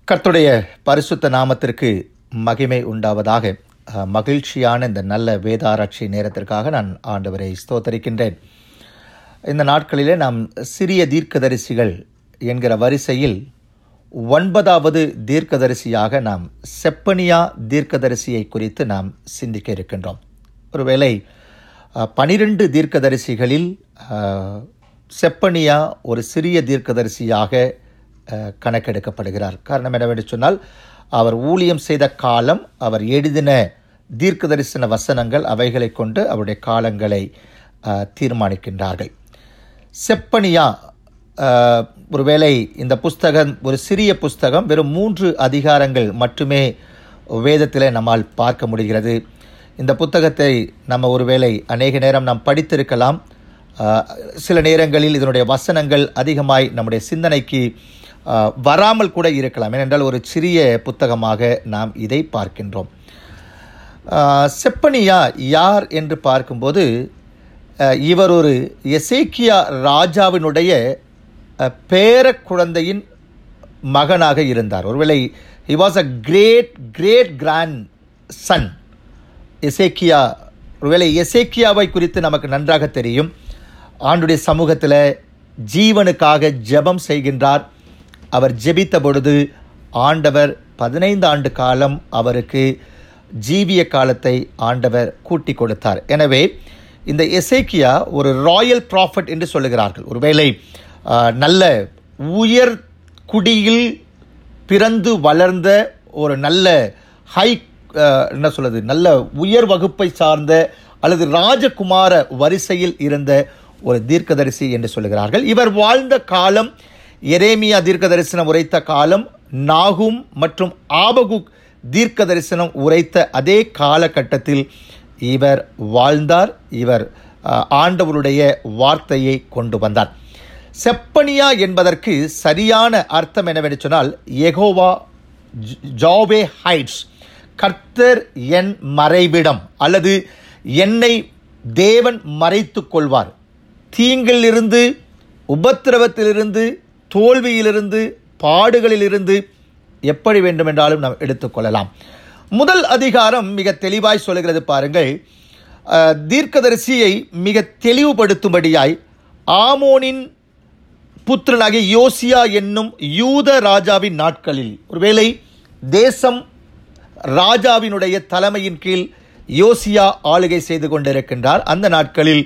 கர்த்துடைய பரிசுத்த நாமத்திற்கு மகிமை உண்டாவதாக அஹ், மகிழ்ச்சியான இந்த நல்ல வேதாராய்ச்சி நேரத்திற்காக நான் ஆண்டவரை ஸ்தோத்தரிக்கின்றேன் இந்த நாட்களிலே நாம் சிறிய தீர்க்கதரிசிகள் என்கிற வரிசையில் ஒன்பதாவது தீர்க்கதரிசியாக நாம் செப்பனியா தீர்க்கதரிசியை குறித்து நாம் சிந்திக்க இருக்கின்றோம் ஒருவேளை அஹ், பனிரெண்டு தீர்க்கதரிசிகளில் அஹ், செப்பனியா ஒரு சிறிய தீர்க்கதரிசியாக அஹ், கணக்கெடுக்கப்படுகிறார் காரணம் என்னவென்று சொன்னால் அவர் ஊழியம் செய்த காலம் அவர் எழுதின தீர்க்க தரிசன வசனங்கள் அவைகளை கொண்டு அவருடைய காலங்களை அஹ், தீர்மானிக்கின்றார்கள் செப்பனியா அஹ், ஒருவேளை இந்த புஸ்தகம் ஒரு சிறிய புஸ்தகம் வெறும் மூன்று அதிகாரங்கள் மட்டுமே வேதத்தில் நம்மால் பார்க்க முடிகிறது இந்த புத்தகத்தை நம்ம ஒருவேளை அநேக நேரம் நாம் படித்திருக்கலாம் அஹ், சில நேரங்களில் இதனுடைய வசனங்கள் அதிகமாய் நம்முடைய சிந்தனைக்கு அஹ், வராமல் கூட இருக்கலாம் ஏனென்றால் ஒரு சிறிய புத்தகமாக நாம் இதை பார்க்கின்றோம் அஹ், செப்பனியா யார் என்று பார்க்கும்போது அஹ், இவர் ஒரு எசேக்கியா ராஜாவினுடைய அஹ், பேர குழந்தையின் மகனாக இருந்தார் ஒருவேளை he was a great great grandson எசேக்கியா ஒருவேளை எசேக்கியாவை குறித்து நமக்கு நன்றாக தெரியும் ஆண்டுடைய சமூகத்தில் ஜீவனுக்காக ஜெபம் செய்கின்றார் அவர் ஜெபித்த பொழுது ஆண்டவர் பதினைந்து ஆண்டு காலம் அவருக்கு ஜீவிய காலத்தை ஆண்டவர் கூட்டி கொடுத்தார் எனவே இந்த எசேக்கியா ஒரு ராயல் ப்ராஃபட் என்று சொல்லுகிறார்கள் ஒருவேளை ஆஹ், நல்ல உயர் குடியில் பிறந்து வளர்ந்த ஒரு நல்ல ஹை அஹ், என்ன சொல்றது நல்ல உயர் வகுப்பை சார்ந்த அல்லது ராஜகுமார வரிசையில் இருந்த ஒரு தீர்க்கதரிசி என்று சொல்லுகிறார்கள் இவர் வாழ்ந்த காலம் எரேமியா தீர்க்க தரிசனம் உரைத்த காலம் நாகும் மற்றும் ஆபகுக் தீர்க்க தரிசனம் உரைத்த அதே காலகட்டத்தில் இவர் வாழ்ந்தார் இவர் அஹ், ஆண்டவருடைய வார்த்தையை கொண்டு வந்தார் செப்பனியா என்பதற்கு சரியான அர்த்தம் என்னவென்று சொன்னால் எகோவா ஜ- ஜாவே ஹைட்ஸ் கர்த்தர் என் மறைவிடம் அல்லது என்னை தேவன் மறைத்துக் கொள்வார் தீங்கிலிருந்து உபத்திரவத்திலிருந்து தோல்வியிலிருந்து பாடுகளிலிருந்து எப்படி வேண்டுமென்றாலும் நாம் எடுத்துக்கொள்ளலாம் முதல் அதிகாரம் மிக தெளிவாய் சொல்லுகிறது பாருங்கள் அஹ், தீர்க்கதரிசியை மிக தெளிவுபடுத்தும்படியாய் ஆமோனின் புத்திரனாகிய யோசியா என்னும் யூத ராஜாவின் நாட்களில் ஒருவேளை தேசம் ராஜாவினுடைய தலைமையின் கீழ் யோசியா ஆளுகை செய்து கொண்டிருக்கின்றார் அந்த நாட்களில்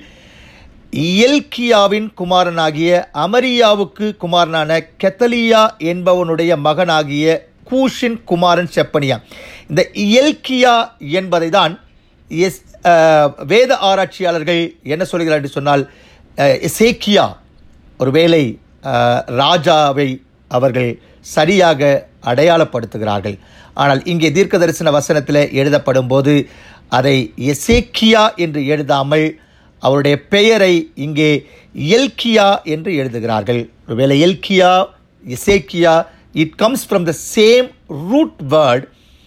இயல்கியாவின் குமாரனாகிய அமரியாவுக்கு குமாரனான கெத்தலியா என்பவனுடைய மகனாகிய கூஷின் குமாரன் செப்பனியா இந்த இயல்கியா என்பதை தான் எஸ் அஹ், வேத ஆராய்ச்சியாளர்கள் என்ன சொல்கிறார் என்று சொன்னால் அஹ், எசேக்கியா ஒருவேளை அஹ், ராஜாவை அவர்கள் சரியாக அடையாளப்படுத்துகிறார்கள் ஆனால் இங்கே தீர்க்க தரிசன வசனத்தில் எழுதப்படும் போது அதை எசேக்கியா என்று எழுதாமல் அவருடைய பெயரை இங்கே எல்கியா என்று எழுதுகிறார்கள் ஒருவேளை எல்கியா எசேக்கியா it comes from the same root word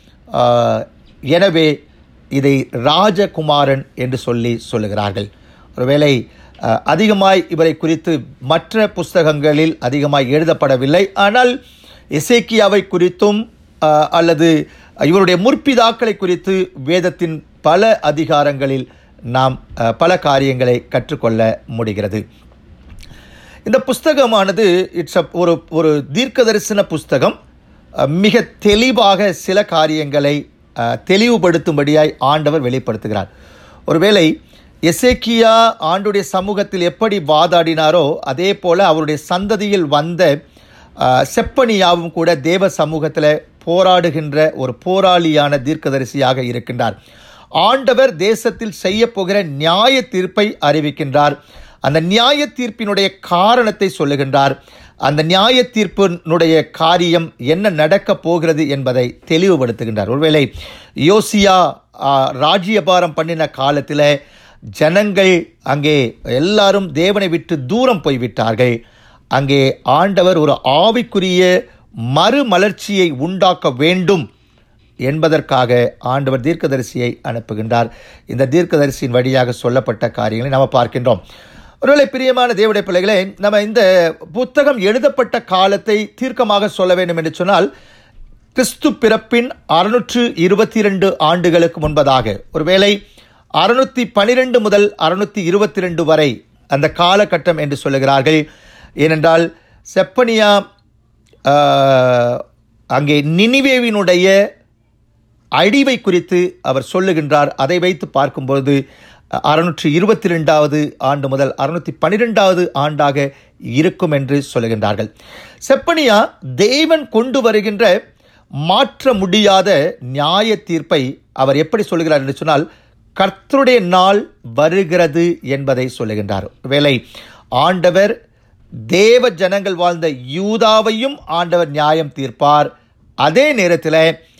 எனவே இதை ராஜகுமாரன் என்று சொல்லி சொல்லுகிறார்கள் ஒருவேளை அஹ், அதிகமாய் இவரை குறித்து மற்ற புஸ்தகங்களில் அதிகமாய் எழுதப்படவில்லை ஆனால் எசேக்கியாவை குறித்தும் அஹ், அல்லது இவருடைய முற்பிதாக்களை குறித்து வேதத்தின் பல அதிகாரங்களில் நாம் அஹ், பல காரியங்களை கற்றுக்கொள்ள முடிகிறது இந்த புஸ்தகமானது இட்ஸ் ஒரு ஒரு தீர்க்க தரிசன புஸ்தகம் அஹ், மிக தெளிவாக சில காரியங்களை அஹ், தெளிவுபடுத்தும்படியாய் ஆண்டவர் வெளிப்படுத்துகிறார் ஒருவேளை எசேக்கியா ஆண்டுடைய சமூகத்தில் எப்படி வாதாடினாரோ அதே போல அவருடைய சந்ததியில் வந்த அஹ், செப்பனியாவும் கூட தேவ சமூகத்தில் போராடுகின்ற ஒரு போராளியான தீர்க்கதரிசியாக இருக்கின்றார் ஆண்டவர் தேசத்தில் செய்ய போகிற நியாய தீர்ப்பை அறிவிக்கின்றார் அந்த நியாய தீர்ப்பினுடைய காரணத்தை சொல்லுகின்றார் அந்த நியாய தீர்ப்பினுடைய காரியம் என்ன நடக்கப் போகிறது என்பதை தெளிவுபடுத்துகின்றார் ஒருவேளை யோசியா ஆ, ராஜ்யபாரம் பண்ணின காலத்தில் ஜனங்கள் அங்கே எல்லாரும் தேவனை விட்டு தூரம் போய்விட்டார்கள் அங்கே ஆண்டவர் ஒரு ஆவிக்குரிய மறுமலர்ச்சியை உண்டாக்க வேண்டும் என்பதற்காக ஆண்டவர் தீர்க்கதரிசியை அனுப்புகின்றார் இந்த தீர்க்கதரிசியின் வழியாக சொல்லப்பட்ட காரியங்களை நாம் பார்க்கின்றோம் ஒருவேளை பிரியமான தேவடைய பிள்ளைகளே நம்ம இந்த புத்தகம் எழுதப்பட்ட காலத்தை தீர்க்கமாக சொல்ல வேண்டும் என்று சொன்னால் கிறிஸ்து பிறப்பின் அறுநூற்று இருபத்தி இரண்டு ஆண்டுகளுக்கு முன்பதாக ஒருவேளை அறுநூத்தி பனிரெண்டு முதல் அறுநூத்தி இருபத்தி ரெண்டு வரை அந்த காலகட்டம் என்று சொல்லுகிறார்கள் ஏனென்றால் செப்பனியா ஆஹ், அங்கே நினிவேவினுடைய அழிவை குறித்து அவர் சொல்லுகின்றார் அதை வைத்து பார்க்கும்போது அறுநூற்றி இருபத்தி ரெண்டாவது ஆண்டு முதல் அறுநூத்தி பனிரெண்டாவது ஆண்டாக இருக்கும் என்று சொல்லுகின்றார்கள் செப்பனியா தேவன் கொண்டு வருகின்ற மாற்ற முடியாத நியாய தீர்ப்பை அவர் எப்படி சொல்லுகிறார் என்று சொன்னால் கர்த்தருடைய நாள் வருகிறது என்பதை சொல்லுகின்றார் வேலை ஆண்டவர் தேவ ஜனங்கள் வாழ்ந்த யூதாவையும் ஆண்டவர் நியாயம் தீர்ப்பார் அதே நேரத்தில்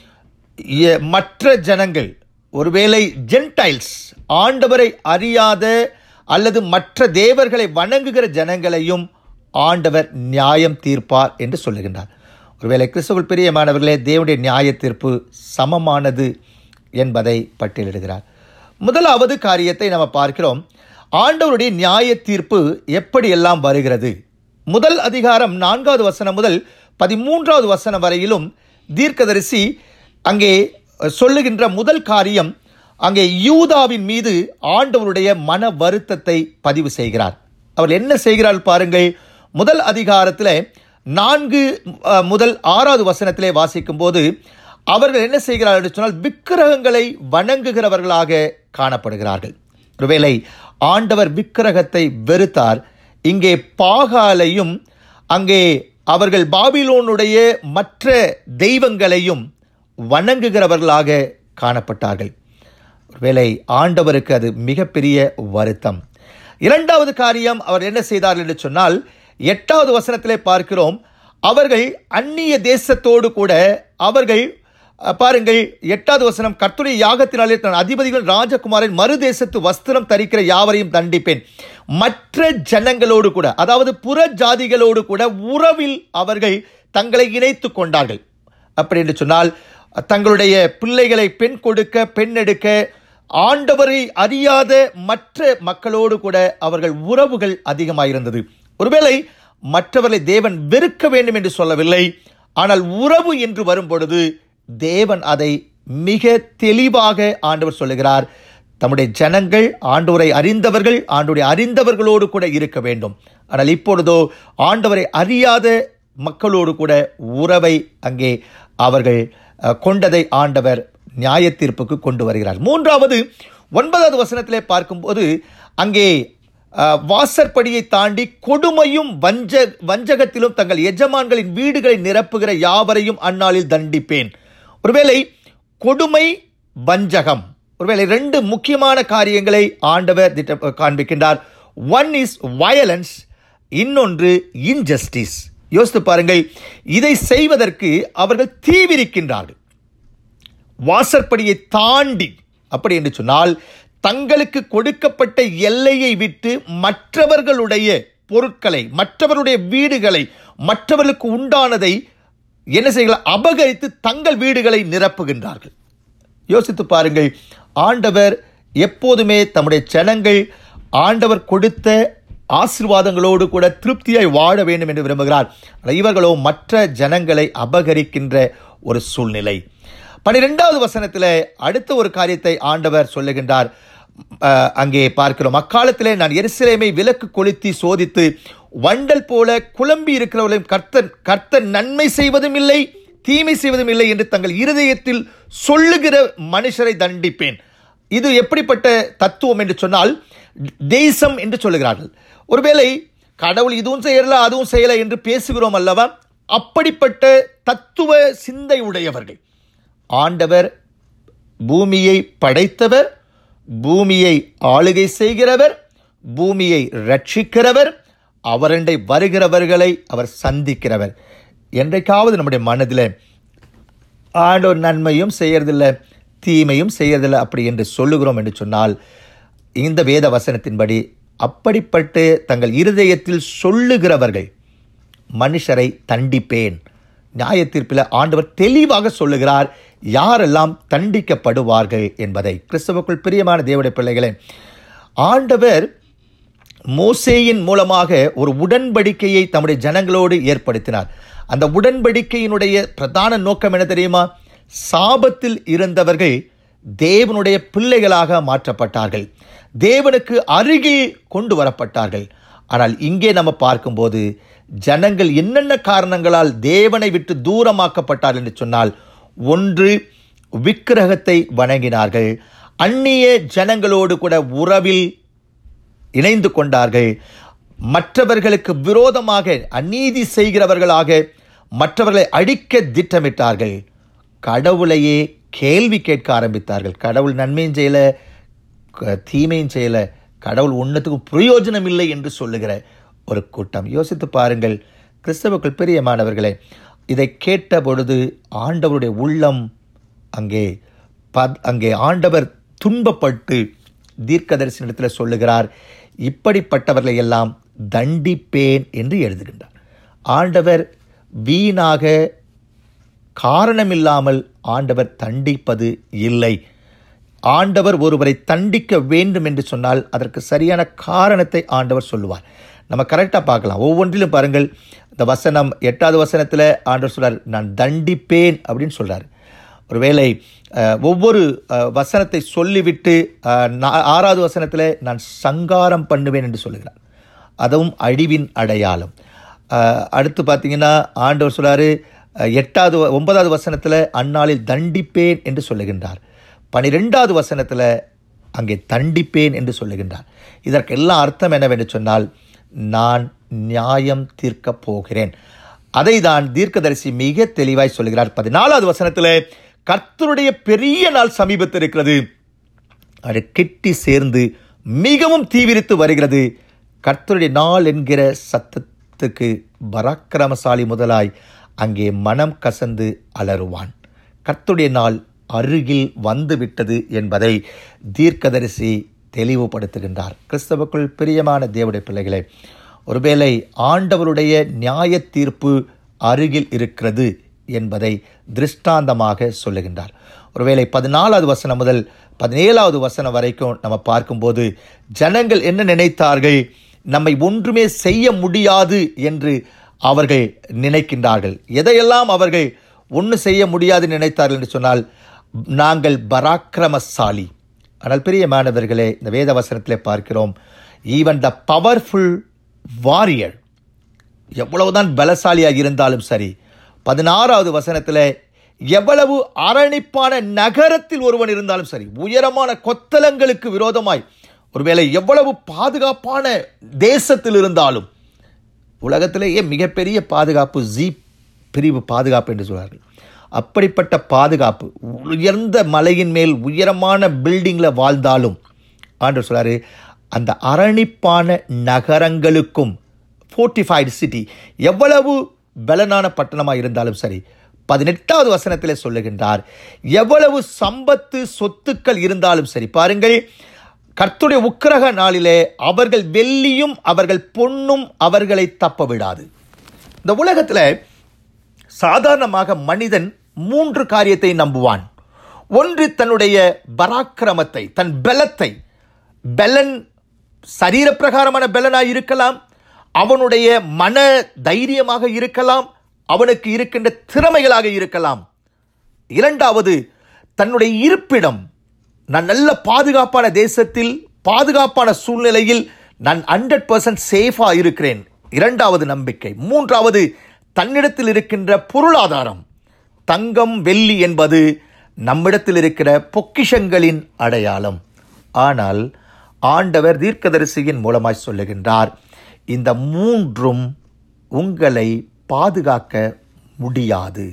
எ- மற்ற ஜனங்கள் ஒருவேளை ஜென்டைல்ஸ் ஆண்டவரை அறியாத அல்லது மற்ற தேவர்களை வணங்குகிற ஜனங்களையும் ஆண்டவர் நியாயம் தீர்ப்பார் என்று சொல்லுகின்றார் ஒருவேளை கிறிஸ்துவல் பிரியமானவர்களே தேவனுடைய நியாய தீர்ப்பு சமமானது என்பதை பட்டியலிடுகிறார் முதலாவது காரியத்தை நம்ம பார்க்கிறோம் ஆண்டவருடைய நியாய தீர்ப்பு எப்படியெல்லாம் வருகிறது முதல் அதிகாரம் நான்காவது வசனம் முதல் பதிமூன்றாவது வசனம் வரையிலும் தீர்க்கதரிசி அங்கே சொல்லுகின்ற முதல் காரியம் அங்கே யூதாவின் மீது ஆண்டவருடைய மன வருத்தத்தை பதிவு செய்கிறார் அவர் என்ன செய்கிறார் பாருங்கள் முதல் அதிகாரத்தில் நான்கு அஹ், முதல் ஆறாவது வசனத்திலே வாசிக்கும் போது அவர்கள் என்ன செய்கிறார்கள் என்று சொன்னால் விக்கிரகங்களை வணங்குகிறவர்களாக காணப்படுகிறார்கள் ஒருவேளை ஆண்டவர் விக்கிரகத்தை வெறுத்தார் இங்கே பாகாலையும் அங்கே அவர்கள் பாபிலோனுடைய மற்ற தெய்வங்களையும் வணங்குகிறவர்களாக காணப்பட்டார்கள் ஒருவேளை ஆண்டவருக்கு அது மிகப்பெரிய வருத்தம் இரண்டாவது காரியம் அவர் என்ன செய்தார் என்று சொன்னால் எட்டாவது வசனத்திலே பார்க்கிறோம் அவர்கள் அந்நிய தேசத்தோடு கூட அவர்கள் அஹ், பாருங்கள் எட்டாவது வசனம் கர்த்தருடைய யாகத்தினாலே தன் அதிபதிகள் ராஜகுமாரின் மறு தேசத்து வஸ்திரம் தரிக்கிற யாவரையும் தண்டிப்பேன் மற்ற ஜனங்களோடு கூட அதாவது புற ஜாதிகளோடு கூட உறவில் அவர்கள் தங்களை இணைத்துக் கொண்டார்கள் அப்படி என்று சொன்னால் தங்களுடைய பிள்ளைகளை பெண் கொடுக்க பெண் எடுக்க ஆண்டவரை அறியாத மற்ற மக்களோடு கூட அவர்கள் உறவுகள் அதிகமாயிருந்தது ஒருவேளை மற்றவர்களை தேவன் வெறுக்க வேண்டும் என்று சொல்லவில்லை ஆனால் உறவு என்று வரும் பொழுது தேவன் அதை மிக தெளிவாக ஆண்டவர் சொல்லுகிறார் தம்முடைய ஜனங்கள் ஆண்டவரை அறிந்தவர்கள் ஆண்டவரை அறிந்தவர்களோடு கூட இருக்க வேண்டும் ஆனால் இப்பொழுதோ ஆண்டவரை அறியாத மக்களோடு கூட உறவை அங்கே அவர்கள் அஹ், கொண்டதை ஆண்டவர் நியாய தீர்ப்புக்கு கொண்டு வருகிறார் மூன்றாவது ஒன்பதாவது வசனத்திலே பார்க்கும்போது அங்கே அஹ், வாசற்படியை தாண்டி கொடுமையும் வஞ்ச வஞ்சகத்திலும் தங்கள் எஜமான்களின் வீடுகளை நிரப்புகிற யாவரையும் அந்நாளில் தண்டிப்பேன் ஒருவேளை கொடுமை வஞ்சகம் ஒருவேளை ரெண்டு முக்கியமான காரியங்களை ஆண்டவர் திட்ட காண்பிக்கின்றார் ஒன் இஸ் வயலன்ஸ் இன்னொன்று இன்ஜஸ்டிஸ் யோசித்து பாருங்கள் இதை செய்வதற்கு அவர்கள் தீவிரிக்கின்றார்கள் வாசற்படியை தாண்டி அப்படி என்று சொன்னால் தங்களுக்கு கொடுக்கப்பட்ட எல்லையை விட்டு மற்றவர்களுடைய பொருட்களை மற்றவருடைய வீடுகளை மற்றவர்களுக்கு உண்டானதை என்ன செய்கிறார் அபகரித்து தங்கள் வீடுகளை நிரப்புகின்றார்கள் யோசித்து பாருங்கள் ஆண்டவர் எப்போதுமே தம்முடைய ஜனங்கள் ஆண்டவர் கொடுத்த ஆசீர்வாதங்களோடு கூட திருப்தியாய் வாழ வேண்டும் என்று விரும்புகிறார் ஆனால் இவர்களோ மற்ற ஜனங்களை அபகரிக்கின்ற ஒரு சூழ்நிலை பனிரெண்டாவது வசனத்தில் அடுத்த ஒரு காரியத்தை ஆண்டவர் சொல்லுகின்றார் அஹ், அங்கே பார்க்கிறோம் அக்காலத்திலே நான் எருசலேமை விலக்கு கொளுத்தி சோதித்து வண்டல் போல குழம்பி இருக்கிறவர்களையும் கர்த்தர் கர்த்தர் நன்மை செய்வதும் இல்லை தீமை செய்வதும் இல்லை என்று தங்கள் இருதயத்தில் சொல்லுகிற மனுஷரை தண்டிப்பேன் இது எப்படிப்பட்ட தத்துவம் என்று சொன்னால் தேசம் என்று சொல்லுகிறார்கள் ஒருவேளை கடவுள் இதுவும் செய்யல அதுவும் செய்யல என்று பேசுகிறோம் அல்லவா அப்படிப்பட்ட தத்துவ சிந்தை உடையவர்கள் ஆண்டவர் பூமியை படைத்தவர் பூமியை ஆளுகை செய்கிறவர் பூமியை ரட்சிக்கிறவர் அவரண்டை வருகிறவர்களை அவர் சந்திக்கிறவர் என்றைக்காவது நம்முடைய மனதில் ஆண்டோர் நன்மையும் செய்யறதில்ல தீமையும் செய்யறதில்ல அப்படி என்று சொல்லுகிறோம் என்று சொன்னால் இந்த வேத வசனத்தின்படி அப்படிப்பட்டு தங்கள் இருதயத்தில் சொல்லுகிறவர்கள் மனுஷரை தண்டிப்பேன் நியாய தீர்ப்பில் ஆண்டவர் தெளிவாக சொல்லுகிறார் யாரெல்லாம் தண்டிக்கப்படுவார்கள் என்பதை கிறிஸ்தவக்குள் பிரியமான தேவடைய பிள்ளைகளே ஆண்டவர் மோசேயின் மூலமாக ஒரு உடன்படிக்கையை தம்முடைய ஜனங்களோடு ஏற்படுத்தினார் அந்த உடன்படிக்கையினுடைய பிரதான நோக்கம் என்ன தெரியுமா சாபத்தில் இருந்தவர்கள் தேவனுடைய பிள்ளைகளாக மாற்றப்பட்டார்கள் தேவனுக்கு அருகில் கொண்டு வரப்பட்டார்கள் ஆனால் இங்கே நம்ம பார்க்கும்போது ஜனங்கள் என்னென்ன காரணங்களால் தேவனை விட்டு தூரமாக்கப்பட்டார்கள் என்று சொன்னால் ஒன்று விக்கிரகத்தை வணங்கினார்கள் அந்நிய ஜனங்களோடு கூட உறவில் இணைந்து கொண்டார்கள் மற்றவர்களுக்கு விரோதமாக அநீதி செய்கிறவர்களாக மற்றவர்களை அடிக்க திட்டமிட்டார்கள் கடவுளையே கேள்வி கேட்க ஆரம்பித்தார்கள் கடவுள் நன்மையும் செய்யல க- தீமையும் செய்யல கடவுள் ஒன்றுத்துக்கும் பிரயோஜனம் இல்லை என்று சொல்லுகிற ஒரு கூட்டம் யோசித்து பாருங்கள் கிறிஸ்தவர்கள் பிரியமானவர்களே இதை கேட்ட பொழுது ஆண்டவருடைய உள்ளம் அங்கே பத் அங்கே ஆண்டவர் துன்பப்பட்டு தீர்க்கதரிசனத்தில் சொல்லுகிறார் இப்படிப்பட்டவர்களை எல்லாம் தண்டிப்பேன் என்று எழுதுகின்றார் ஆண்டவர் வீணாக காரணமில்லாமல் ஆண்டவர் தண்டிப்பது இல்லை ஆண்டவர் ஒருவரை தண்டிக்க வேண்டும் என்று சொன்னால் அதற்கு சரியான காரணத்தை ஆண்டவர் சொல்லுவார் நம்ம கரெக்டாக பார்க்கலாம் ஒவ்வொன்றிலும் பாருங்கள் இந்த வசனம் எட்டாவது வசனத்தில் ஆண்டவர் சொல்றார் நான் தண்டிப்பேன் அப்படின்னு சொல்றார் ஒருவேளை அஹ், ஒவ்வொரு அஹ், வசனத்தை சொல்லிவிட்டு அஹ், நா- ஆறாவது வசனத்தில் நான் சங்காரம் பண்ணுவேன் என்று சொல்லுகிறார் அதுவும் அழிவின் அடையாளம் அஹ், அடுத்து பார்த்தீங்கன்னா ஆண்டவர் சொல்றாரு அஹ், எட்டாவது வ- ஒன்பதாவது வசனத்தில் அந்நாளில் தண்டிப்பேன் என்று சொல்லுகின்றார் பனிரெண்டாவது வசனத்தில் அங்கே தண்டிப்பேன் என்று சொல்லுகின்றார் இதற்கெல்லாம் அர்த்தம் என்னவென்று சொன்னால் நான் நியாயம் தீர்க்கப் போகிறேன் அதை தான் தீர்க்கதரிசி மிக தெளிவாய் சொல்லுகிறார் பதினாலாவது வசனத்தில் கர்த்தருடைய பெரிய நாள் சமீபத்தில் இருக்கிறது அது கெட்டி சேர்ந்து மிகவும் தீவிரித்து வருகிறது கர்த்தருடைய நாள் என்கிற சத்தத்துக்கு பராக்கிரமசாலி முதலாய் அங்கே மனம் கசந்து அலறுவான் கர்த்தருடைய நாள் அருகில் வந்துவிட்டது என்பதை தீர்க்கதரிசி தெளிவுபடுத்துகின்றார் கிறிஸ்தவக்குள் பிரியமான தேவனுடைய பிள்ளைகளே ஒருவேளை ஆண்டவருடைய நியாய தீர்ப்பு அருகில் இருக்கிறது என்பதை திருஷ்டாந்தமாக சொல்லுகின்றார் ஒருவேளை பதினாலாவது வசனம் முதல் பதினேழாவது வசனம் வரைக்கும் நம்ம பார்க்கும்போது ஜனங்கள் என்ன நினைத்தார்கள் நம்மை ஒன்றுமே செய்ய முடியாது என்று அவர்கள் நினைக்கின்றார்கள் எதையெல்லாம் அவர்கள் ஒன்று செய்ய முடியாது நினைத்தார்கள் என்று சொன்னால் நாங்கள் பராக்கிரமசாலி ஆனால் பிரியமானவர்களே இந்த வேத வசனத்திலே பார்க்கிறோம் ஈவன் த பவர்ஃபுல் வாரியர் எவ்வளவுதான் பலசாலியாக இருந்தாலும் சரி பதினாறாவது வசனத்தில் எவ்வளவு அரணிப்பான நகரத்தில் ஒருவன் இருந்தாலும் சரி உயரமான கொத்தலங்களுக்கு விரோதமாய் ஒருவேளை எவ்வளவு பாதுகாப்பான தேசத்தில் இருந்தாலும் உலகத்திலேயே மிகப்பெரிய பாதுகாப்பு ஜீப் பிரிவு பாதுகாப்பு என்று சொல்வார்கள் அப்படிப்பட்ட பாதுகாப்பு உயர்ந்த மலையின் மேல் உயரமான பில்டிங்கில் வாழ்ந்தாலும் ஆண்டவர் சொல்றாரு அந்த அரணிப்பான நகரங்களுக்கும் ஃபோர்ட்டிஃபைடு சிட்டி எவ்வளவு பலனான பட்டணமாக இருந்தாலும் சரி பதினெட்டாவது வசனத்திலே சொல்லுகின்றார் எவ்வளவு சம்பத்து சொத்துக்கள் இருந்தாலும் சரி பாருங்கள் கர்த்துடைய உக்கிரக நாளிலே அவர்கள் வெள்ளியும் அவர்கள் பொன்னும் அவர்களை தப்ப விடாது இந்த உலகத்தில் சாதாரணமாக மனிதன் மூன்று காரியத்தை நம்புவான் ஒன்று தன்னுடைய பராக்கிரமத்தை தன் பலத்தை பலன் சரீரப்பிரகாரமான பலனாய் இருக்கலாம் அவனுடைய மன தைரியமாக இருக்கலாம் அவனுக்கு இருக்கின்ற திறமைகளாக இருக்கலாம் இரண்டாவது தன்னுடைய இருப்பிடம் நான் நல்ல பாதுகாப்பான தேசத்தில் பாதுகாப்பான சூழ்நிலையில் நான் ஹண்ட்ரட் பர்சன்ட் சேஃபாக இருக்கிறேன் இரண்டாவது நம்பிக்கை மூன்றாவது தன்னிடத்தில் இருக்கின்ற பொருளாதாரம் தங்கம் வெள்ளி என்பது நம்மிடத்தில் இருக்கிற பொக்கிஷங்களின் அடையாளம் ஆனால் ஆண்டவர் தீர்க்கதரிசியின் மூலமாய் சொல்லுகின்றார் இந்த மூன்றும் உங்களை பாதுகாக்க முடியாது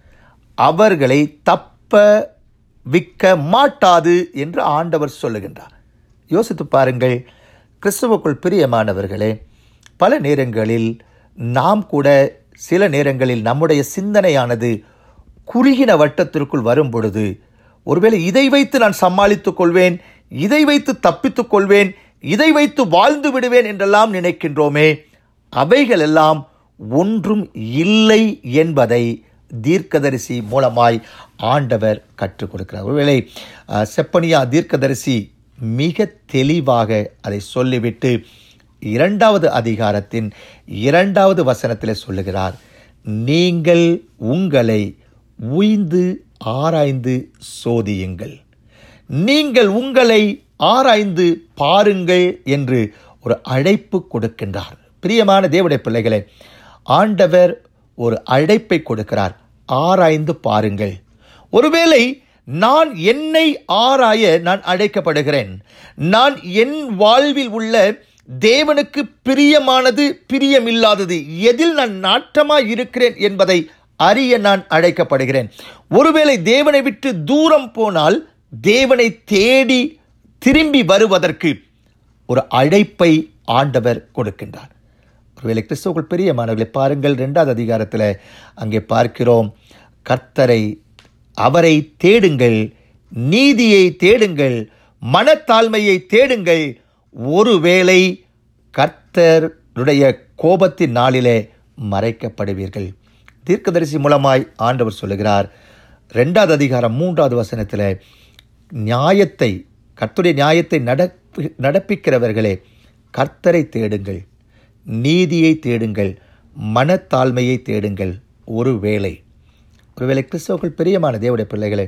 அவர்களை தப்ப விற்க மாட்டாது என்று ஆண்டவர் சொல்லுகின்றார் யோசித்து பாருங்கள் கிறிஸ்துவுக்குள் பிரியமானவர்களே பல நேரங்களில் நாம் கூட சில நேரங்களில் நம்முடைய சிந்தனையானது குறுகின வட்டத்திற்குள் வரும் பொழுது ஒருவேளை இதை வைத்து நான் சமாளித்துக் கொள்வேன் இதை வைத்து தப்பித்துக் கொள்வேன் இதை வைத்து வாழ்ந்து விடுவேன் என்றெல்லாம் நினைக்கின்றோமே அவைகளெல்லாம் ஒன்றும் இல்லை என்பதை தீர்க்கதரிசி மூலமாய் ஆண்டவர் கற்றுக் கொடுக்கிறார் ஒருவேளை அஹ், செப்பனியா தீர்க்கதரிசி மிக தெளிவாக அதை சொல்லிவிட்டு இரண்டாவது அதிகாரத்தின் இரண்டாவது வசனத்தில் சொல்லுகிறார் நீங்கள் உங்களை உய்ந்து ஆராய்ந்து சோதியுங்கள் நீங்கள் உங்களை ஆராய்ந்து பாருங்கள் என்று ஒரு அழைப்பு கொடுக்கின்றார் பிரியமான தேவடைய பிள்ளைகளே ஆண்டவர் ஒரு அழைப்பை கொடுக்கிறார் ஆராய்ந்து பாருங்கள் ஒருவேளை நான் என்னை ஆராய நான் அழைக்கப்படுகிறேன் நான் என் வாழ்வில் உள்ள தேவனுக்கு பிரியமானது பிரியமில்லாதது எதில் நான் நாட்டமாய் இருக்கிறேன் என்பதை அறிய நான் அழைக்கப்படுகிறேன் ஒருவேளை தேவனை விட்டு தூரம் போனால் தேவனை தேடி திரும்பி வருவதற்கு ஒரு அழைப்பை ஆண்டவர் கொடுக்கின்றார் ஒருவேளை கிறிஸ்துவுக்குள் பிரியமானவர்களை பாருங்கள் இரண்டாவது அதிகாரத்தில் அங்கே பார்க்கிறோம் கர்த்தரை அவரை தேடுங்கள் நீதியை தேடுங்கள் மனத்தாழ்மையை தேடுங்கள் ஒருவேளை கர்த்தருடைய கோபத்தின் நாளிலே மறைக்கப்படுவீர்கள் தீர்க்கதரிசி மூலமாய் ஆண்டவர் சொல்லுகிறார் ரெண்டாவது அதிகாரம் மூன்றாவது வசனத்தில் நியாயத்தை கர்த்தருடைய நியாயத்தை நடப்பி நடப்பிக்கிறவர்களே கர்த்தரை தேடுங்கள் நீதியை தேடுங்கள் மனத்தாழ்மையை தேடுங்கள் ஒரு வேளை ஒருவேளை கிறிஸ்தவர்கள் பிரியமான தேவடைய பிள்ளைகளே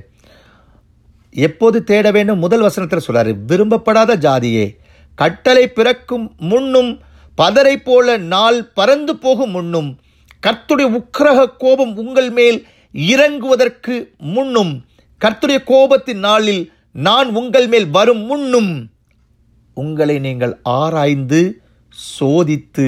எப்போது தேட வேண்டும் முதல் வசனத்தில் சொல்றாரு விரும்பப்படாத ஜாதியே கட்டளை பிறக்கும் முன்னும் பதரை போல நாள் பறந்து போகும் முன்னும் கர்த்துடைய உக்கிரக கோபம் உங்கள் மேல் இறங்குவதற்கு முன்னும் கர்த்துடைய கோபத்தின் நாளில் நான் உங்கள் மேல் வரும் முன்னும் உங்களை நீங்கள் ஆராய்ந்து சோதித்து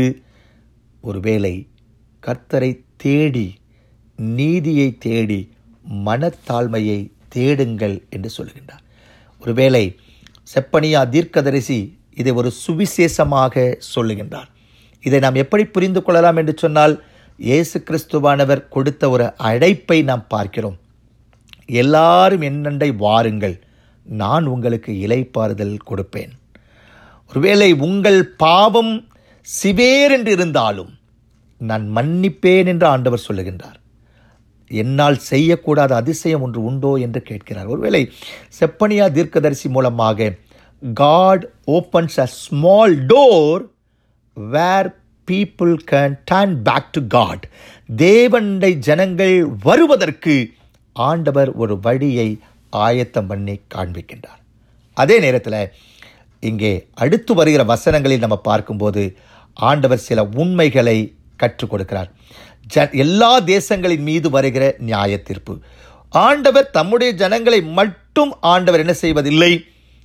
ஒருவேளை கர்த்தரை தேடி நீதியை தேடி மனத்தாழ்மையை தேடுங்கள் என்று சொல்லுகின்றார் ஒருவேளை செப்பனியா தீர்க்கதரிசி இதை ஒரு சுவிசேஷமாக சொல்லுகின்றார் இதை நாம் எப்படி புரிந்து கொள்ளலாம் என்று சொன்னால் இயேசு கிறிஸ்துவானவர் கொடுத்த ஒரு அழைப்பை நாம் பார்க்கிறோம் எல்லாரும் என்னண்டை வாருங்கள் நான் உங்களுக்கு இலைப்பாறுதல் கொடுப்பேன் ஒருவேளை உங்கள் பாவம் சிவேர் என்று இருந்தாலும் நான் மன்னிப்பேன் என்று ஆண்டவர் சொல்லுகின்றார் என்னால் செய்யக்கூடாத அதிசயம் ஒன்று உண்டோ என்று கேட்கிறார் ஒருவேளை செப்பனியா தீர்க்கதரிசி மூலமாக God opens a small door where people can turn back to God தேவனுடைய ஜனங்கள் வருவதற்கு ஆண்டவர் ஒரு வழியை ஆயத்தம் பண்ணி காண்பிக்கின்றார் அதே நேரத்தில் இங்கே அடுத்து வருகிற வசனங்களில் நம்ம பார்க்கும்போது ஆண்டவர் சில உண்மைகளை கற்றுக் கொடுக்கிறார் ஜ எல்லா தேசங்களின் மீது வருகிற நியாய தீர்ப்பு ஆண்டவர் தம்முடைய ஜனங்களை மட்டும் ஆண்டவர் என்ன செய்வதில்லை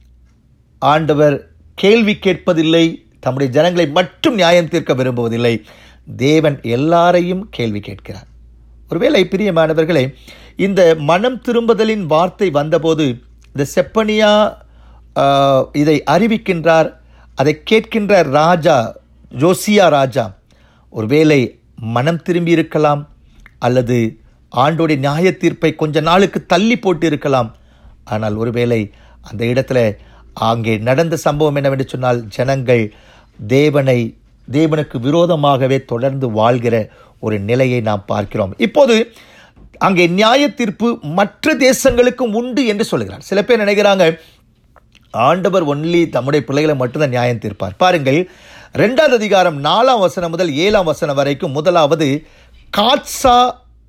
ஆண்டவர் கேள்வி கேட்பதில்லை தம்முடைய ஜனங்களை மட்டும் நியாயம் தீர்க்க விரும்புவதில்லை தேவன் எல்லாரையும் கேள்வி கேட்கிறார் ஒருவேளை பிரியமானவர்களே இந்த மனம் திரும்புதலின் வார்த்தை வந்தபோது இந்த செப்பனியா ஆஹ், இதை அறிவிக்கின்றார் அதை கேட்கின்ற ராஜா ஜோசியா ராஜா ஒருவேளை மனம் திரும்பி இருக்கலாம் அல்லது ஆண்டோடைய நியாய தீர்ப்பை கொஞ்ச நாளுக்கு தள்ளி போட்டு இருக்கலாம் ஆனால் ஒருவேளை அந்த இடத்துல அங்கே நடந்த சம்பவம் என்னவென்று சொன்னால் ஜனங்கள் தேவனை தேவனுக்கு விரோதமாகவே தொடர்ந்து வாழ்கிற ஒரு நிலையை நாம் பார்க்கிறோம் இப்போது அங்கே நியாய தீர்ப்பு மற்ற தேசங்களுக்கும் உண்டு என்று சொல்கிறார் சில பேர் நினைக்கிறாங்க ஆண்டவர் ஒன்லி தம்முடைய பிள்ளைகளை மட்டும்தான் நியாயம் தீர்ப்பார் பாருங்கள் ரெண்டாவது அதிகாரம் நாலாம் வசனம் முதல் ஏழாம் வசனம் வரைக்கும் முதலாவது காட்சா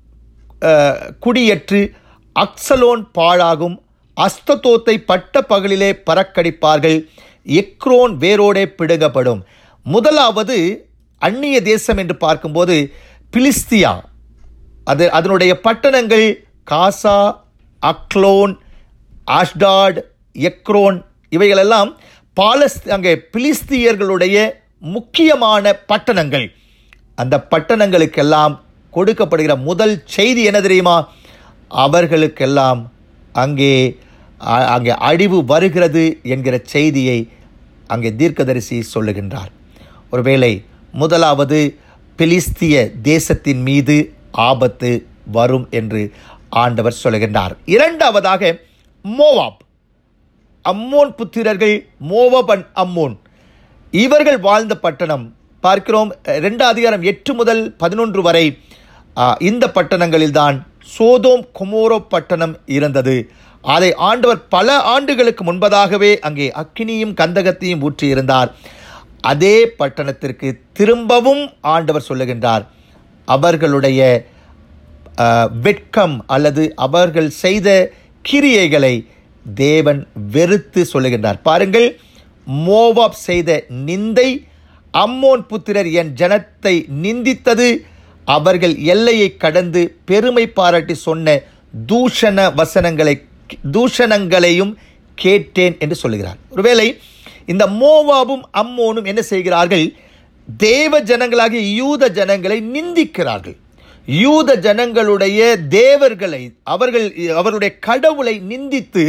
அஹ், குடியேற்று அக்சலோன் பாழாகும் அஸ்தத்தோத்தை பட்ட பகலிலே பறக்கடிப்பார்கள் எக்ரோன் வேரோடே பிடுங்கப்படும் முதலாவது அந்நிய தேசம் என்று பார்க்கும்போது பிலிஸ்தியா அது அதனுடைய பட்டணங்கள் காசா அக்லோன் ஆஷ்டாட் எக்ரோன் இவைகளெல்லாம் பாலஸ் அங்கே பிலிஸ்தியர்களுடைய முக்கியமான பட்டணங்கள் அந்த பட்டணங்களுக்கெல்லாம் கொடுக்கப்படுகிற முதல் செய்தி என்ன தெரியுமா அவர்களுக்கெல்லாம் அங்கே அ- அங்கே அழிவு வருகிறது என்கிற செய்தியை அங்கே தீர்க்கதரிசி சொல்லுகின்றார் ஒருவேளை முதலாவது பிலிஸ்திய தேசத்தின் மீது ஆபத்து வரும் என்று ஆண்டவர் சொல்லுகின்றார் இரண்டாவதாக மோவாப் அம்மோன் புத்திரர்கள் மோவபன் அம்மோன் இவர்கள் வாழ்ந்த பட்டணம் பார்க்கிறோம் அஹ், ரெண்டாம் அதிகாரம் எட்டு முதல் பதினொன்று வரை ஆஹ், இந்த பட்டணங்களில்தான் சோதோம் கொமோரோ பட்டணம் இருந்தது அதை ஆண்டவர் பல ஆண்டுகளுக்கு முன்பதாகவே அங்கே அக்கினியும் கந்தகத்தையும் ஊற்றியிருந்தார் அதே பட்டணத்திற்கு திரும்பவும் ஆண்டவர் சொல்லுகின்றார் அவர்களுடைய அஹ், வெட்கம் அல்லது அவர்கள் செய்த கிரியைகளை தேவன் வெறுத்து சொல்லுகின்றார் பாருங்கள் மோவாப் செய்த நிந்தை அம்மோன் புத்திரர் என் ஜனத்தை நிந்தித்தது அவர்கள் எல்லையை கடந்து பெருமை பாராட்டி சொன்ன தூஷண வசனங்களை தூஷணங்களையும் கேட்டேன் என்று சொல்லுகிறார் ஒருவேளை இந்த மோவாபும் அம்மோனும் என்ன செய்கிறார்கள் தேவ ஜனங்களாகிய யூத ஜனங்களை நிந்திக்கிறார்கள் யூத ஜனங்களுடைய தேவர்களை அவர்கள் அவர்களுடைய கடவுளை நிந்தித்து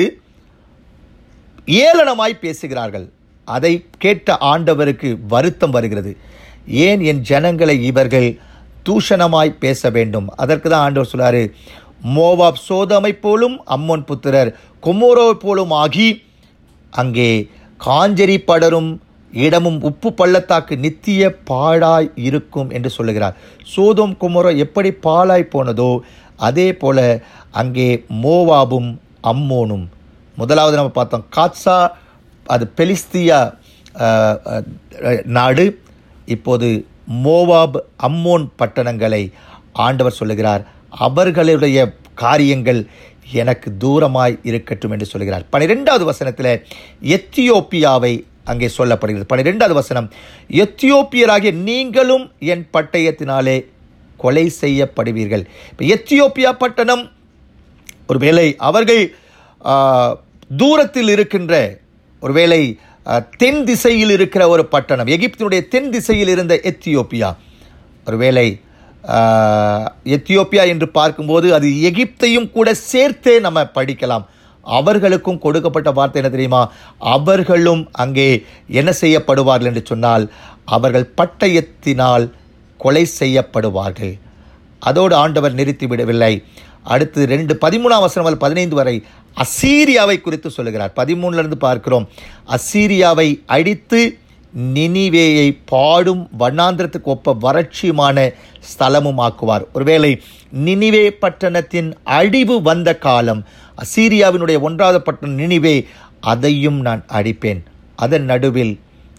ஏளனமாய் பேசுகிறார்கள் அதை கேட்ட ஆண்டவருக்கு வருத்தம் வருகிறது ஏன் என் ஜனங்களை இவர்கள் தூஷணமாய் பேச வேண்டும் அதற்கு தான் ஆண்டவர் சொல்றாரு மோவாப் சோதமை போலும் அம்மோன் புத்திரர் குமோரோ போலும் ஆகி அங்கே காஞ்சரி படரும் இடமும் உப்பு பள்ளத்தாக்கு நித்திய பாழாய் இருக்கும் என்று சொல்லுகிறார் சோதோம் குமரோ எப்படி பாழாய் போனதோ அதே போல அங்கே மோவாபும் அம்மோனும் முதலாவது நம்ம பார்த்தோம் காட்சா அது பெலிஸ்தியா அஹ், அஹ், நாடு இப்போது மோவாப் அம்மோன் பட்டணங்களை ஆண்டவர் சொல்லுகிறார் அவர்களுடைய காரியங்கள் எனக்கு தூரமாய் இருக்கட்டும் என்று சொல்கிறார் பனிரெண்டாவது வசனத்தில் எத்தியோப்பியாவை அங்கே சொல்லப்படுகிறது பனிரெண்டாவது வசனம் எத்தியோப்பியராகிய நீங்களும் என் பட்டயத்தினாலே கொலை செய்யப்படுவீர்கள் இப்போ எத்தியோப்பியா பட்டணம் ஒருவேளை அவர்கள் ஆ, தூரத்தில் இருக்கின்ற ஒருவேளை ஆ, தென் திசையில் இருக்கிற ஒரு பட்டணம் எகிப்தினுடைய தென் திசையில் இருந்த எத்தியோப்பியா ஒருவேளை ஆ, எத்தியோப்பியா என்று பார்க்கும்போது அது எகிப்தையும் கூட சேர்த்தே நம்ம படிக்கலாம் அவர்களுக்கும் கொடுக்கப்பட்ட வார்த்தை என்ன தெரியுமா அவர்களும் அங்கே என்ன செய்யப்படுவார்கள் என்று சொன்னால் அவர்கள் பட்டயத்தினால் கொலை செய்யப்படுவார்கள் அதோடு ஆண்டவர் நிறுத்தி விடவில்லை அடுத்து ரெண்டு பதிமூணாம் வசனம் முதல் பதினைந்து வரை அசீரியாவை குறித்து சொல்லுகிறார் பதிமூணுல இருந்து பார்க்கிறோம் அசீரியாவை அடித்து நினிவேயை பாடும் வண்ணாந்திரத்துக்கு ஒப்ப வறட்சியுமான ஸ்தலமும் ஆக்குவார் ஒருவேளை நினிவே பட்டணத்தின் அழிவு வந்த காலம் அசீரியாவினுடைய ஒன்றாவது பட்டணம் நினிவே அதையும் நான் அடிப்பேன் அதன் நடுவில்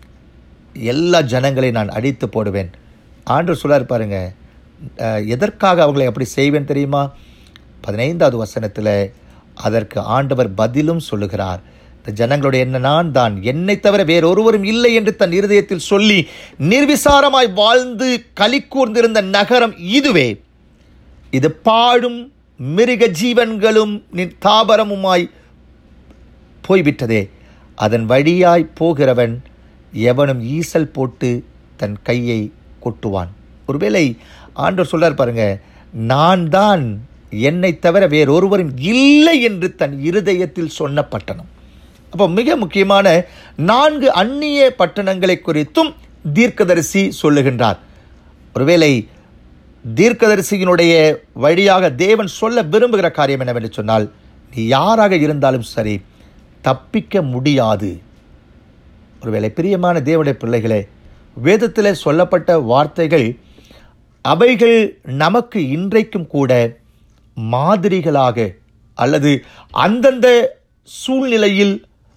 எல்லா ஜனங்களையும் நான் அடித்து போடுவேன் ஆண்டவர் சொல்லார் பாருங்க அஹ், எதற்காக அவங்களை அப்படி செய்வேன் தெரியுமா பதினைந்தாவது வசனத்தில் அதற்கு ஆண்டவர் பதிலும் சொல்லுகிறார் இந்த ஜனங்களுடைய என்ன நான் தான் என்னை தவிர வேறொருவரும் இல்லை என்று தன் இருதயத்தில் சொல்லி நிர்விசாரமாய் வாழ்ந்து களி கூர்ந்திருந்த நகரம் இதுவே இது பாடும் மிருக ஜீவன்களும் நின் தாபரமுமாய் போய்விட்டதே அதன் வழியாய் போகிறவன் எவனும் ஈசல் போட்டு தன் கையை கொட்டுவான் ஒருவேளை ஆண்டவர் சொல்றார் பாருங்க நான் தான் என்னை தவிர வேறொருவரும் இல்லை என்று தன் இருதயத்தில் சொன்ன பட்டணம் அப்போ மிக முக்கியமான நான்கு அந்நிய பட்டணங்களை குறித்தும் தீர்க்கதரிசி சொல்லுகின்றார் ஒருவேளை தீர்க்கதரிசியினுடைய வழியாக தேவன் சொல்ல விரும்புகிற காரியம் என்னவென்று சொன்னால் நீ யாராக இருந்தாலும் சரி தப்பிக்க முடியாது ஒருவேளை பிரியமான தேவனுடைய பிள்ளைகளே வேதத்தில் சொல்லப்பட்ட வார்த்தைகள் அவைகள் நமக்கு இன்றைக்கும் கூட மாதிரிகளாக அல்லது அந்தந்த சூழ்நிலையில்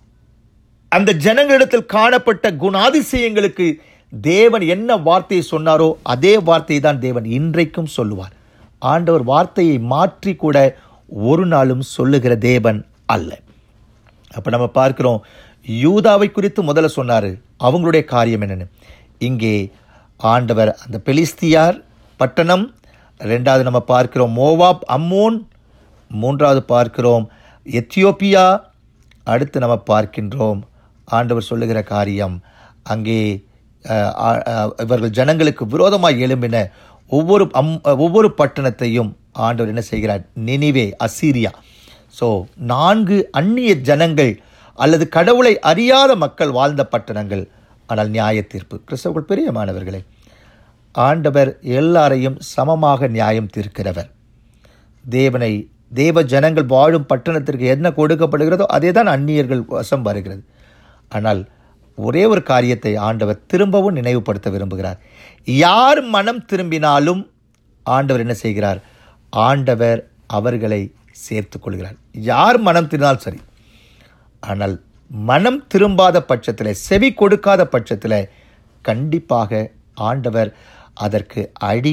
அந்த ஜனங்களிடத்தில் காணப்பட்ட குணாதிசயங்களுக்கு தேவன் என்ன வார்த்தையை சொன்னாரோ அதே வார்த்தையை தான் தேவன் இன்றைக்கும் சொல்லுவார் ஆண்டவர் வார்த்தையை மாற்றி கூட ஒரு நாளும் சொல்லுகிற தேவன் அல்ல அப்போ நம்ம பார்க்கிறோம் யூதாவை குறித்து முதல்ல சொன்னார் அவங்களுடைய காரியம் என்னன்னு இங்கே ஆண்டவர் அந்த பெலிஸ்தியார் பட்டணம் ரெண்டாவது நம்ம பார்க்கிறோம் மோவாப் அம்மோன் மூன்றாவது பார்க்கிறோம் எத்தியோப்பியா அடுத்து நம்ம பார்க்கின்றோம் ஆண்டவர் சொல்லுகிற காரியம் அங்கே அஹ், ஆ- அஹ், இவர்கள் ஜனங்களுக்கு விரோதமாக எழும்பின ஒவ்வொரு அம் ஒவ்வொரு பட்டணத்தையும் ஆண்டவர் என்ன செய்கிறார் நினிவே அசீரியா ஸோ நான்கு அந்நிய ஜனங்கள் அல்லது கடவுளை அறியாத மக்கள் வாழ்ந்த பட்டணங்கள் ஆனால் நியாய தீர்ப்பு கிறிஸ்தவர்கள் பிரியமானவர்களே ஆண்டவர் எல்லாரையும் சமமாக நியாயம் தீர்க்கிறவர் தேவனை தேவ ஜனங்கள் வாழும் பட்டணத்திற்கு என்ன கொடுக்கப்படுகிறதோ அதே தான் அந்நியர்கள் வசம் வருகிறது ஆனால் ஒரே ஒரு காரியத்தை ஆண்டவர் திரும்பவும் நினைவுபடுத்த விரும்புகிறார் யார் மனம் திரும்பினாலும் ஆண்டவர் என்ன செய்கிறார் ஆண்டவர் அவர்களை சேர்த்துக் கொள்கிறார் யார் மனம் திரும்பினாலும் சரி ஆனால் மனம் திரும்பாத பட்சத்தில் செவி கொடுக்காத பட்சத்தில் கண்டிப்பாக ஆண்டவர் அதற்கு அழிவை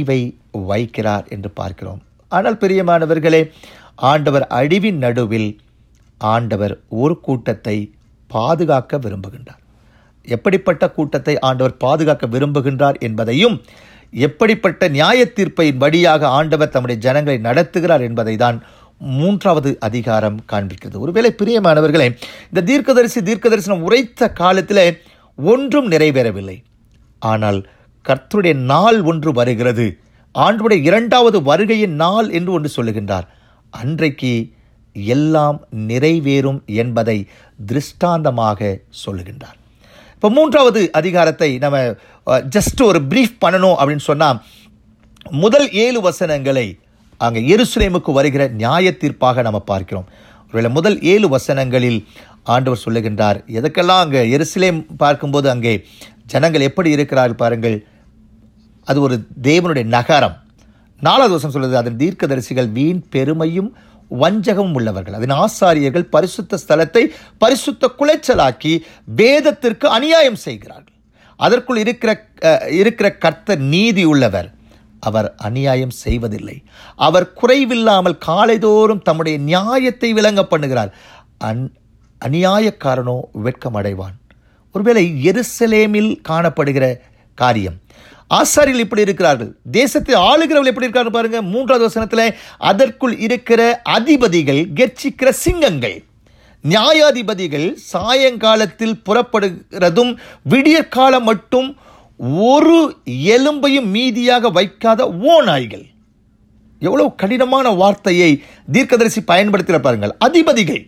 வைக்கிறார் என்று பார்க்கிறோம் ஆனால் பிரியமானவர்களே ஆண்டவர் அழிவின் நடுவில் ஆண்டவர் ஒரு கூட்டத்தை பாதுகாக்க விரும்புகின்றார் எப்படிப்பட்ட கூட்டத்தை ஆண்டவர் பாதுகாக்க விரும்புகின்றார் என்பதையும் எப்படிப்பட்ட நியாய தீர்ப்பையின் வழியாக ஆண்டவர் தம்முடைய ஜனங்களை நடத்துகிறார் என்பதை தான் மூன்றாவது அதிகாரம் காண்பிக்கிறது ஒருவேளை பிரியமானவர்களே இந்த தீர்க்கதரிசி தீர்க்கதரிசனம் உரைத்த காலத்தில் ஒன்றும் நிறைவேறவில்லை ஆனால் கர்த்தருடைய நாள் ஒன்று வருகிறது ஆண்டுடைய இரண்டாவது வருகையின் நாள் என்று ஒன்று சொல்லுகின்றார் அன்றைக்கு எல்லாம் நிறைவேறும் என்பதை திருஷ்டாந்தமாக சொல்லுகின்றார் இப்போ மூன்றாவது அதிகாரத்தை நம்ம ஜஸ்ட் ஒரு பிரீஃப் பண்ணணும் அப்படின்னு சொன்னால் முதல் ஏழு வசனங்களை அங்கே எருசலேமுக்கு வருகிற நியாய தீர்ப்பாக நம்ம பார்க்கிறோம் ஒருவேளை முதல் ஏழு வசனங்களில் ஆண்டவர் சொல்லுகின்றார் எதுக்கெல்லாம் அங்கே எருசலேம் பார்க்கும்போது அங்கே ஜனங்கள் எப்படி இருக்கிறார்கள் பாருங்கள் அது ஒரு தேவனுடைய நகரம் நாலாவது வருஷம் சொல்லுது அதன் தீர்க்கதரிசிகள் வீண் பெருமையும் வஞ்சகமும் உள்ளவர்கள் அதன் ஆசாரியர்கள் பரிசுத்த ஸ்தலத்தை பரிசுத்த குலைச்சலாக்கி வேதத்திற்கு அநியாயம் செய்கிறார்கள் அதற்குள் இருக்கிற இருக்கிற கர்த்தர் நீதி உள்ளவர் அவர் அநியாயம் செய்வதில்லை அவர் குறைவில்லாமல் காலைதோறும் தம்முடைய நியாயத்தை விளங்க பண்ணுகிறார் அன் அநியாயக்காரனோ வெட்கம் அடைவான் ஒருவேளை எருசலேமில் காணப்படுகிற காரியம் ஆசாரிகள் இப்படி இருக்கிறார்கள் தேசத்தை ஆளுகிறவர்கள் எப்படி இருக்காரு பாருங்க மூன்றாவது வசனத்தில் அதற்குள் இருக்கிற அதிபதிகள் கெர்ச்சிக்கிற சிங்கங்கள் நியாயாதிபதிகள் சாயங்காலத்தில் புறப்படுகிறதும் விடியற்காலம் மட்டும் ஒரு எலும்பையும் மீதியாக வைக்காத ஓநாய்கள் எவ்வளவு கடினமான வார்த்தையை தீர்க்கதரிசி பயன்படுத்துகிற பாருங்கள் அதிபதிகள்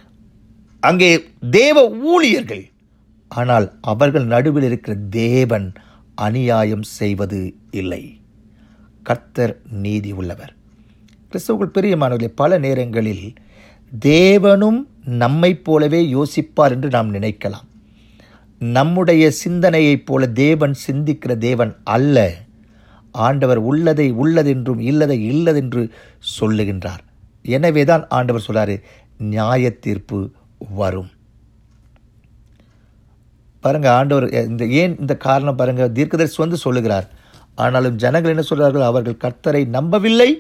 அங்கே தேவ ஊழியர்கள் ஆனால் அவர்கள் நடுவில் இருக்கிற தேவன் அநியாயம் செய்வது இல்லை கர்த்தர் நீதி உள்ளவர் கிறிஸ்தவர்கள் பெரியமானவர்களே பல நேரங்களில் தேவனும் நம்மை போலவே யோசிப்பார் என்று நாம் நினைக்கலாம் நம்முடைய சிந்தனையைப் போல தேவன் சிந்திக்கிற தேவன் அல்ல ஆண்டவர் உள்ளதை உள்ளதென்றும் இல்லதை இல்லதென்று சொல்லுகின்றார் எனவே தான் ஆண்டவர் சொல்றாரு நியாய தீர்ப்பு வரும் பாருங்க ஆண்டவர் இந்த ஏன் இந்த காரணம் பாருங்க தீர்க்கதரிசி வந்து சொல்லுகிறார் ஆனாலும் ஜனங்கள் என்ன சொல்கிறார்கள் அவர்கள் கர்த்தரை நம்பவில்லை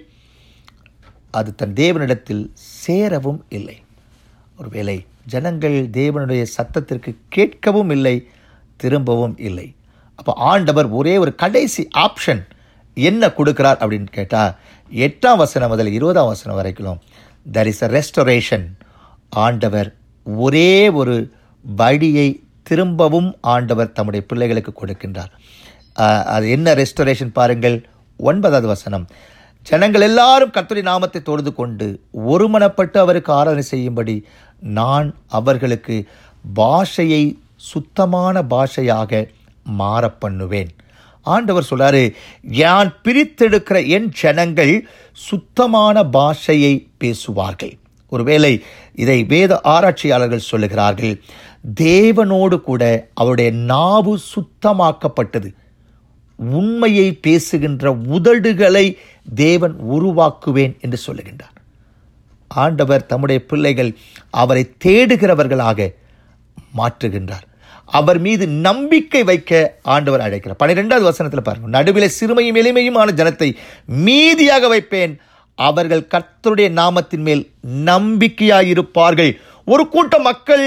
அது தன் தேவனிடத்தில் சேரவும் இல்லை ஒருவேளை ஜனங்கள் தேவனுடைய சத்தத்திற்கு கேட்கவும் இல்லை திரும்பவும் இல்லை அப்போ ஆண்டவர் ஒரே ஒரு கடைசி ஆப்ஷன் என்ன கொடுக்கிறார் அப்படின்னு கேட்டால் எட்டாம் வசனம் முதல் இருபதாம் வசனம் வரைக்கும் தர் இஸ் அ ரெஸ்டரேஷன் ஆண்டவர் ஒரே ஒரு வழியை திரும்பவும் ஆண்டவர் தம்முடைய பிள்ளைகளுக்கு கொடுக்கின்றார் அது என்ன ரெஸ்டரேஷன் பாருங்கள் ஒன்பதாவது வசனம் ஜனங்கள் எல்லாரும் கர்த்தரி நாமத்தை தொழுது கொண்டு ஒருமனப்பட்டு அவருக்கு ஆராதனை செய்யும்படி நான் அவர்களுக்கு பாஷையை சுத்தமான பாஷையாக மாற பண்ணுவேன் ஆண்டவர் சொல்றாரு யான் பிரித்தெடுக்கிற என் ஜனங்கள் சுத்தமான பாஷையை பேசுவார்கள் ஒருவேளை இதை வேத ஆராய்ச்சியாளர்கள் சொல்லுகிறார்கள் தேவனோடு கூட அவருடைய நாவு சுத்தமாக்கப்பட்டது உண்மையை பேசுகின்ற உதடுகளை தேவன் உருவாக்குவேன் என்று சொல்லுகின்றார் ஆண்டவர் தம்முடைய பிள்ளைகள் அவரை தேடுகிறவர்களாக மாற்றுகின்றார் அவர் மீது நம்பிக்கை வைக்க ஆண்டவர் அழைக்கிறார் பன்னிரெண்டாவது வசனத்தில் பாருங்க நடுவில் சிறுமையும் எளிமையுமான ஜனத்தை மீதியாக வைப்பேன் அவர்கள் கர்த்தருடைய நாமத்தின் மேல் நம்பிக்கையாயிருப்பார்கள் ஒரு கூட்ட மக்கள்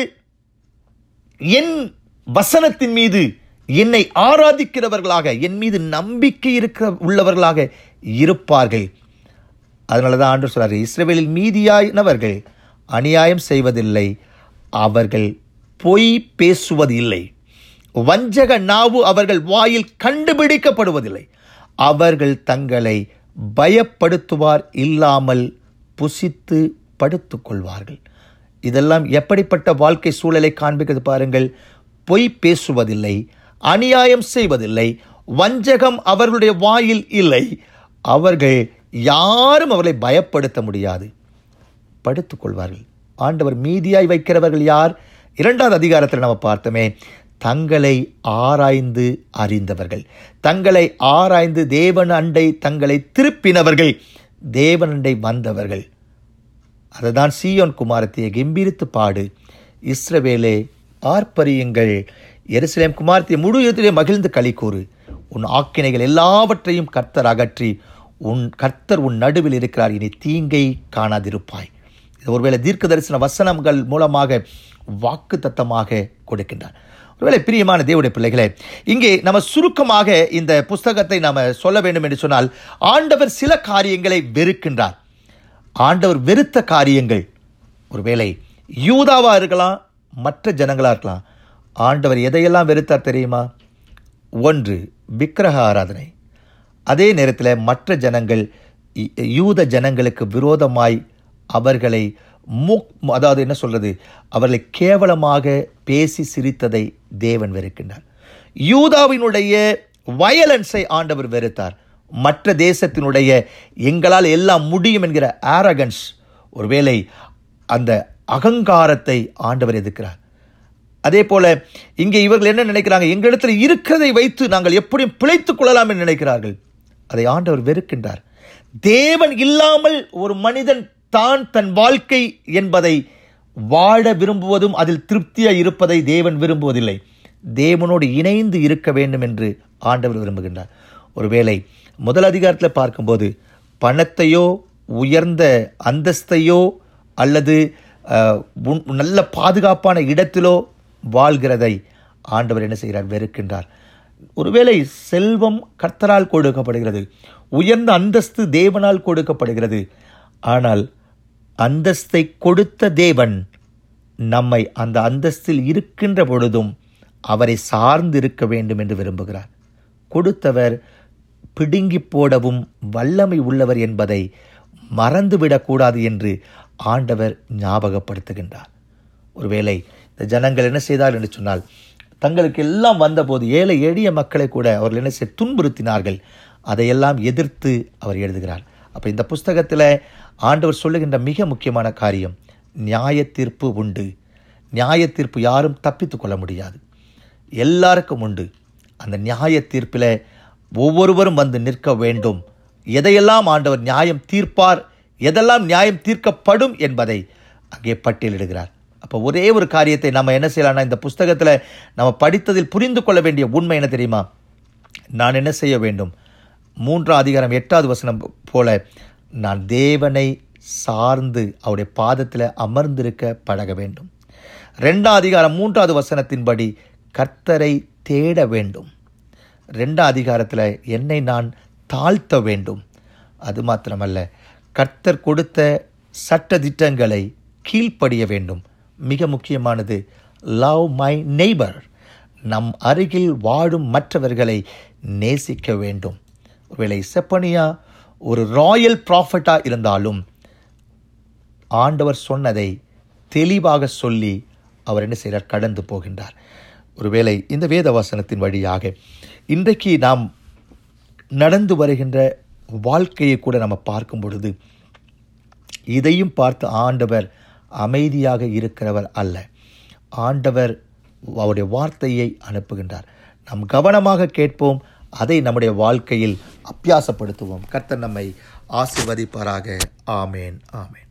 என் வசனத்தின் மீது என்னை ஆராதிக்கிறவர்களாக என் மீது நம்பிக்கை இருக்கிற உள்ளவர்களாக இருப்பார்கள் அதனால தான் ஆண்டு சொல்றாரு இஸ்ரேலில் மீதியானவர்கள் அநியாயம் செய்வதில்லை அவர்கள் பொய் பேசுவது இல்லை வஞ்சக நாவு அவர்கள் வாயில் கண்டுபிடிக்கப்படுவதில்லை அவர்கள் தங்களை பயப்படுத்துவார் இல்லாமல் புசித்து படுத்துக் கொள்வார்கள் இதெல்லாம் எப்படிப்பட்ட வாழ்க்கை சூழலை காண்பிக்கிறது பாருங்கள் பொய் பேசுவதில்லை அநியாயம் செய்வதில்லை வஞ்சகம் அவர்களுடைய வாயில் இல்லை அவர்கள் யாரும் அவர்களை பயப்படுத்த முடியாது படுத்துக் கொள்வார்கள் ஆண்டவர் மீதியாய் வைக்கிறவர்கள் யார் இரண்டாவது அதிகாரத்தில் நம்ம பார்த்தோமே தங்களை ஆராய்ந்து அறிந்தவர்கள் தங்களை ஆராய்ந்து தேவன் அண்டை தங்களை திருப்பினவர்கள் தேவன் அண்டை வந்தவர்கள் அதுதான் சீயோன் குமாரத்தையை கெம்பீரித்து பாடு இஸ்ரவேலே ஆர்ப்பரியுங்கள் எருசலேம் குமாரத்தை முழு இடத்திலே மகிழ்ந்து களி கூறு உன் ஆக்கினைகள் எல்லாவற்றையும் கர்த்தர் அகற்றி உன் கர்த்தர் உன் நடுவில் இருக்கிறார் இனி தீங்கை காணாதிருப்பாய் இது ஒருவேளை தீர்க்க தரிசன வசனங்கள் மூலமாக வாக்கு தத்தமாக கொடுக்கின்றார் ஒருவேளை பிரியமான தேவடைய பிள்ளைகளே இங்கே நம்ம சுருக்கமாக இந்த புஸ்தகத்தை நாம சொல்ல வேண்டும் என்று சொன்னால் ஆண்டவர் சில காரியங்களை வெறுக்கின்றார் ஆண்டவர் வெறுத்த காரியங்கள் ஒருவேளை யூதாவா இருக்கலாம் மற்ற ஜனங்களா இருக்கலாம் ஆண்டவர் எதையெல்லாம் வெறுத்தார் தெரியுமா ஒன்று விக்கிரக ஆராதனை அதே நேரத்தில் மற்ற ஜனங்கள் இ- யூத ஜனங்களுக்கு விரோதமாய் அவர்களை மு அதாவது என்ன சொல்றது அவர்களை கேவலமாக பேசி சிரித்ததை தேவன் வெறுக்கின்றார் யூதாவினுடைய வயலன்ஸை ஆண்டவர் வெறுத்தார் மற்ற தேசத்தினுடைய எங்களால் எல்லாம் முடியும் என்கிற ஆரகன்ஸ் ஒருவேளை அந்த அகங்காரத்தை ஆண்டவர் எதிர்க்கிறார் அதே போல இங்கே இவர்கள் என்ன நினைக்கிறாங்க எங்களிடத்தில் இருக்கிறதை வைத்து நாங்கள் எப்படியும் பிழைத்துக் கொள்ளலாம் என்று நினைக்கிறார்கள் அதை ஆண்டவர் வெறுக்கின்றார் தேவன் இல்லாமல் ஒரு மனிதன் தான் தன் வாழ்க்கை என்பதை வாழ விரும்புவதும் அதில் திருப்தியாய் இருப்பதை தேவன் விரும்புவதில்லை தேவனோடு இணைந்து இருக்க வேண்டும் என்று ஆண்டவர் விரும்புகின்றார் ஒருவேளை முதல் அதிகாரத்தில் பார்க்கும்போது பணத்தையோ உயர்ந்த அந்தஸ்தையோ அல்லது அஹ், உன்- நல்ல பாதுகாப்பான இடத்திலோ வாழ்கிறதை ஆண்டவர் என்ன செய்கிறார் வெறுக்கின்றார் ஒருவேளை செல்வம் கர்த்தரால் கொடுக்கப்படுகிறது உயர்ந்த அந்தஸ்து தேவனால் கொடுக்கப்படுகிறது ஆனால் அந்தஸ்தை கொடுத்த தேவன் நம்மை அந்த அந்தஸ்தில் இருக்கின்ற பொழுதும் அவரை சார்ந்து இருக்க வேண்டும் என்று விரும்புகிறார் கொடுத்தவர் பிடுங்கி போடவும் வல்லமை உள்ளவர் என்பதை மறந்துவிடக்கூடாது என்று ஆண்டவர் ஞாபகப்படுத்துகின்றார் ஒருவேளை இந்த ஜனங்கள் என்ன செய்தார் என்று சொன்னால் தங்களுக்கு எல்லாம் வந்தபோது ஏழை எளிய மக்களை கூட அவர்கள் என்ன செய்ய துன்புறுத்தினார்கள் அதையெல்லாம் எதிர்த்து அவர் எழுதுகிறார் அப்போ இந்த புஸ்தகத்தில் ஆண்டவர் சொல்லுகின்ற மிக முக்கியமான காரியம் நியாய தீர்ப்பு உண்டு நியாய தீர்ப்பு யாரும் தப்பித்துக் கொள்ள முடியாது எல்லாருக்கும் உண்டு அந்த நியாய தீர்ப்பில் ஒவ்வொருவரும் வந்து நிற்க வேண்டும் எதையெல்லாம் ஆண்டவர் நியாயம் தீர்ப்பார் எதெல்லாம் நியாயம் தீர்க்கப்படும் என்பதை அங்கே பட்டியலிடுகிறார் அப்போ ஒரே ஒரு காரியத்தை நம்ம என்ன செய்யலாம்னா இந்த புஸ்தகத்தில் நம்ம படித்ததில் புரிந்து கொள்ள வேண்டிய உண்மை என்ன தெரியுமா நான் என்ன செய்ய வேண்டும் மூன்றாம் அதிகாரம் எட்டாவது வசனம் போல நான் தேவனை சார்ந்து அவருடைய பாதத்தில் அமர்ந்திருக்க பழக வேண்டும் ரெண்டாம் அதிகாரம் மூன்றாவது வசனத்தின்படி கர்த்தரை தேட வேண்டும் ரெண்டாம் அதிகாரத்தில் என்னை நான் தாழ்த்த வேண்டும் அது மாத்திரமல்ல கர்த்தர் கொடுத்த சட்ட திட்டங்களை கீழ்ப்படிய வேண்டும் மிக முக்கியமானது லவ் மை நெய்பர் நம் அருகில் வாழும் மற்றவர்களை நேசிக்க வேண்டும் ஒருவேளை செப்பனியா ஒரு ராயல் ப்ராஃபட்டா இருந்தாலும் ஆண்டவர் சொன்னதை தெளிவாக சொல்லி அவர் என்ன செய்கிறார் கடந்து போகின்றார் ஒருவேளை இந்த வேத வசனத்தின் வழியாக இன்றைக்கு நாம் நடந்து வருகின்ற வாழ்க்கையை கூட நம்ம பார்க்கும் பொழுது இதையும் பார்த்து ஆண்டவர் அமைதியாக இருக்கிறவர் அல்ல ஆண்டவர் அவருடைய வார்த்தையை அனுப்புகின்றார் நாம் கவனமாக கேட்போம் அதை நம்முடைய வாழ்க்கையில் அப்பியாசப்படுத்துவோம் கர்த்தர் நம்மை ஆசிர்வதிப்பாராக ஆமேன் ஆமேன்